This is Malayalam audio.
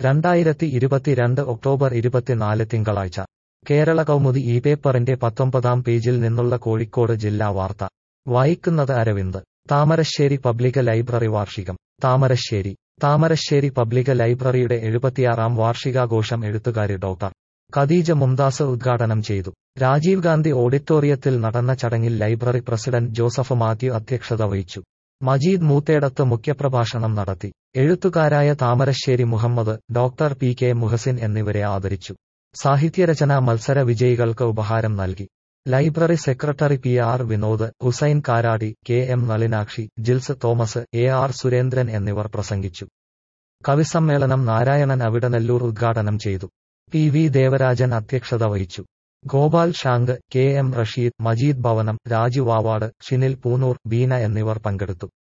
രണ്ടായിരത്തി ഇരുപത്തിരണ്ട് ഒക്ടോബർ ഇരുപത്തിനാല് തിങ്കളാഴ്ച കേരള കൗമുദി ഈ പേപ്പറിന്റെ പത്തൊമ്പതാം പേജിൽ നിന്നുള്ള കോഴിക്കോട് ജില്ലാ വാർത്ത വായിക്കുന്നത് അരവിന്ദ് താമരശ്ശേരി പബ്ലിക് ലൈബ്രറി വാർഷികം താമരശ്ശേരി താമരശ്ശേരി പബ്ലിക് ലൈബ്രറിയുടെ എഴുപത്തിയാറാം വാർഷികാഘോഷം എഴുത്തുകാരി ഡോക്ടർ ഖദീജ മുംതാസ് ഉദ്ഘാടനം ചെയ്തു രാജീവ് ഗാന്ധി ഓഡിറ്റോറിയത്തിൽ നടന്ന ചടങ്ങിൽ ലൈബ്രറി പ്രസിഡന്റ് ജോസഫ് മാത്യു അധ്യക്ഷത വഹിച്ചു മജീദ് മൂത്തേടത്ത് മുഖ്യപ്രഭാഷണം നടത്തി എഴുത്തുകാരായ Thamarassery Muhammad doctor P K Muhasin എന്നിവരെ ആദരിച്ചു സാഹിത്യരചനാ മത്സര വിജയികൾക്ക് ഉപഹാരം നൽകി library secretary P R Vinod Hussain Karadi K M Nalinakshi Jils Thomas A R Surendran എന്നിവർ പ്രസംഗിച്ചു കവിസമ്മേളനം നാരായണൻ അവിടനെല്ലൂർ ഉദ്ഘാടനം ചെയ്തു പി വി ദേവരാജൻ അധ്യക്ഷത വഹിച്ചു ഗോപാൽ ഷാങ്ക് കെ എം റഷീദ് മജീദ് ഭവനം രാജു വാവാട് ഷിനിൽ പൂനൂർ ബീന എന്നിവർ പങ്കെടുത്തു